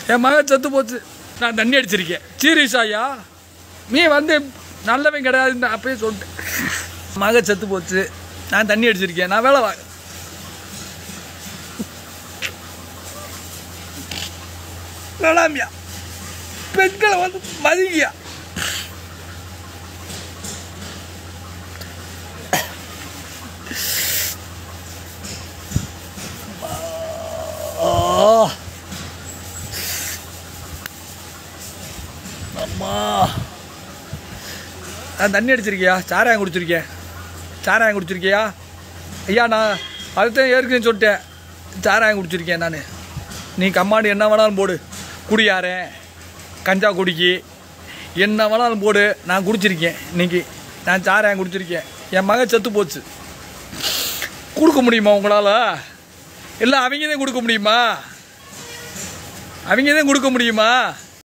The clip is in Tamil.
என் மகன் செத்து போச்சு நான் தண்ணி அடிச்சிருக்கேன் சீரியஸ் ஐயா நீ வந்து நல்லவன் கிடையாதுன்னு அப்பயே சொல்லிட்டேன் மகன் செத்து போச்சு நான் தண்ணி அடிச்சிருக்கேன் நான் வேலை வா வேணாமியா பெண்களை வந்து மதிங்கியா ஆ. அம்மா நான் தண்ணி அடிச்சிருக்கியா சாராயம் குடிச்சிருக்கேன் சாராயம் குடிச்சிருக்கியா ஐயா நான் அதுதான் ஏற்கனவே சொல்லிட்டேன் சாராயம் குடிச்சிருக்கேன் நான் நீ கம்மாடு என்ன வேணாலும் போடு குடியாரேன் கஞ்சா குடிக்கி என்ன வேணாலும் போடு நான் குடிச்சிருக்கேன் இன்னைக்கு நான் சாராயம் குடிச்சிருக்கேன் என் மகன் செத்து போச்சு கொடுக்க முடியுமா உங்களால் இல்லை அவங்க தான் கொடுக்க முடியுமா அவங்க தான் கொடுக்க முடியுமா